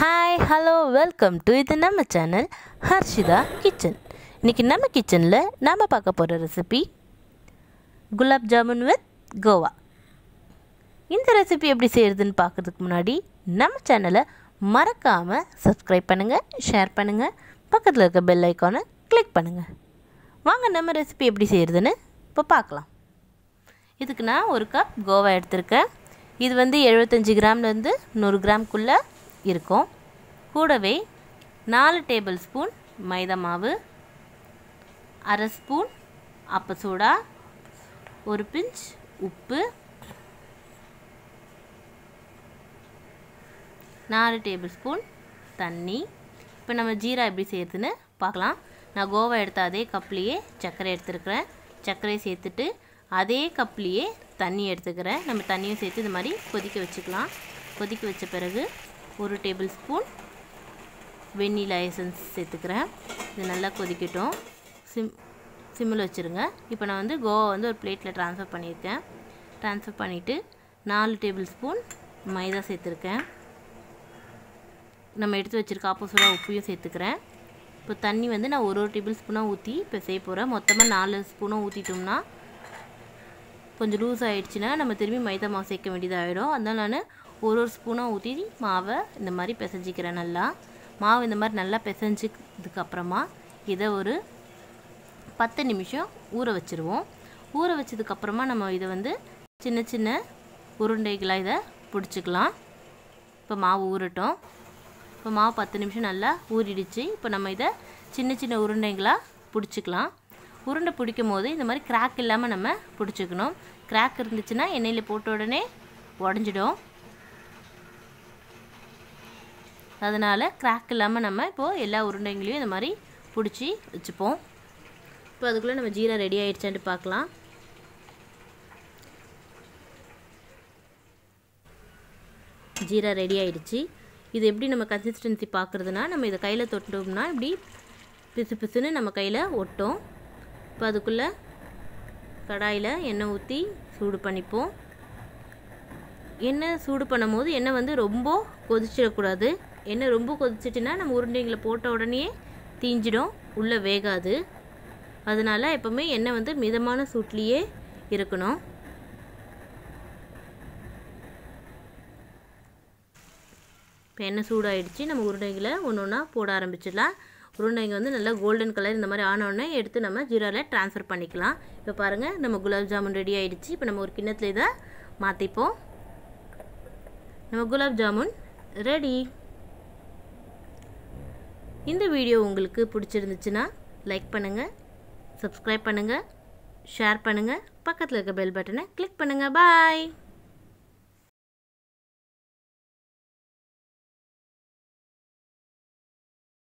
hi hello welcome to இது நம்ம channel Harshita kitchen இன்றைக்கி நம்ம கிச்சனில் நாம் பார்க்க போகிற ரெசிபி குலாப் ஜாமுன் வித் கோவா இந்த ரெசிபி எப்படி செய்கிறதுன்னு பார்க்குறதுக்கு முன்னாடி நம்ம சேனலை மறக்காமல் சப்ஸ்கிரைப் பண்ணுங்கள் ஷேர் பண்ணுங்கள் பக்கத்தில் இருக்க பெல் ஐக்கானை கிளிக் பண்ணுங்கள் வாங்க நம்ம ரெசிபி எப்படி செய்கிறதுன்னு இப்போ பார்க்கலாம் இதுக்கு நான் ஒரு கப் கோவா எடுத்திருக்கேன் இது வந்து எழுபத்தஞ்சி கிராம்லேருந்து நூறு கிராம்குள்ளே இருக்கும் கூடவே நாலு டேபிள் ஸ்பூன் மைதா மாவு அரை ஸ்பூன் அப்ப சோடா ஒரு பிஞ்ச் உப்பு நாலு டேபிள் ஸ்பூன் தண்ணி இப்போ நம்ம ஜீரா எப்படி செய்யறதுன்னு பார்க்கலாம் நான் கோவா எடுத்த அதே கப்லேயே சர்க்கரை எடுத்துருக்கிறேன் சர்க்கரையை சேர்த்துட்டு அதே கப்லேயே தண்ணி எடுத்துக்கிறேன் நம்ம தண்ணியும் சேர்த்து இந்த மாதிரி கொதிக்க வச்சுக்கலாம் கொதிக்க வச்ச பிறகு ஒரு டேபிள் ஸ்பூன் வெண்ணிலா எசன்ஸ் சேர்த்துக்கிறேன் இது நல்லா கொதிக்கட்டும் சிம் சிம்மில் வச்சுருங்க இப்போ நான் வந்து கோவா வந்து ஒரு பிளேட்டில் ட்ரான்ஸ்ஃபர் பண்ணியிருக்கேன் ட்ரான்ஸ்ஃபர் பண்ணிவிட்டு நாலு டேபிள் ஸ்பூன் மைதா சேர்த்துருக்கேன் நம்ம எடுத்து வச்சுருக்க ஆப்போசிட்டாக உப்பையும் சேர்த்துக்கிறேன் இப்போ தண்ணி வந்து நான் ஒரு ஒரு டேபிள் ஸ்பூனாக ஊற்றி இப்போ செய்ய போகிறேன் மொத்தமாக நாலு ஸ்பூனும் ஊற்றிட்டோம்னா கொஞ்சம் லூஸ் ஆகிடுச்சின்னா நம்ம திரும்பி மைதா மாவு சேர்க்க வேண்டியதாகிடும் அதனால் நான் ஒரு ஒரு ஸ்பூனாக ஊற்றி மாவை இந்த மாதிரி பிசைஞ்சிக்கிறேன் நல்லா மாவு இந்த மாதிரி நல்லா பிசைஞ்சதுக்கப்புறமா இதை ஒரு பத்து நிமிஷம் ஊற வச்சுருவோம் ஊற வச்சதுக்கப்புறமா நம்ம இதை வந்து சின்ன சின்ன உருண்டைகளாக இதை பிடிச்சிக்கலாம் இப்போ மாவு ஊறட்டும் இப்போ மாவு பத்து நிமிஷம் நல்லா ஊறிடுச்சு இப்போ நம்ம இதை சின்ன சின்ன உருண்டைகளாக பிடிச்சிக்கலாம் உருண்டை பிடிக்கும் போது இந்த மாதிரி கிராக் இல்லாமல் நம்ம பிடிச்சிக்கணும் கிராக் இருந்துச்சுன்னா எண்ணெயில் போட்ட உடனே உடஞ்சிடும் அதனால் கிராக் இல்லாமல் நம்ம இப்போது எல்லா உருண்டைங்களையும் இந்த மாதிரி பிடிச்சி வச்சுப்போம் இப்போ அதுக்குள்ளே நம்ம ஜீரா ரெடி ஆகிடுச்சான்ட்டு பார்க்கலாம் ஜீரா ரெடி ஆகிடுச்சு இது எப்படி நம்ம கன்சிஸ்டன்சி பார்க்குறதுனா நம்ம இதை கையில் தொட்டோம்னா இப்படி பிசு பிசுன்னு நம்ம கையில் ஒட்டும் இப்போ அதுக்குள்ளே கடாயில் எண்ணெய் ஊற்றி சூடு பண்ணிப்போம் எண்ணெய் சூடு பண்ணும் போது எண்ணெய் வந்து ரொம்ப கொதிச்சிடக்கூடாது எண்ணெய் ரொம்ப கொதிச்சிட்டுனா நம்ம உருண்டைங்களை போட்ட உடனே தீஞ்சிடும் உள்ளே வேகாது அதனால் எப்போவுமே எண்ணெய் வந்து மிதமான சூட்லேயே இருக்கணும் இப்போ எண்ணெய் சூடாகிடுச்சு நம்ம உருண்டைகளை ஒன்று ஒன்றா போட ஆரம்பிச்சிடலாம் உருண்டைங்க வந்து நல்லா கோல்டன் கலர் இந்த மாதிரி ஆனோடனே எடுத்து நம்ம ஜீராவில் ட்ரான்ஸ்ஃபர் பண்ணிக்கலாம் இப்போ பாருங்கள் நம்ம குலாப் ஜாமுன் ரெடி ஆகிடுச்சு இப்போ நம்ம ஒரு கிண்ணத்தில் இதை மாற்றிப்போம் நம்ம குலாப் ஜாமுன் ரெடி இந்த வீடியோ உங்களுக்கு பிடிச்சிருந்துச்சுன்னா லைக் பண்ணுங்கள் சப்ஸ்கிரைப் பண்ணுங்கள் ஷேர் பண்ணுங்கள் பக்கத்தில் இருக்க பெல் பட்டனை கிளிக் பண்ணுங்கள் பாய்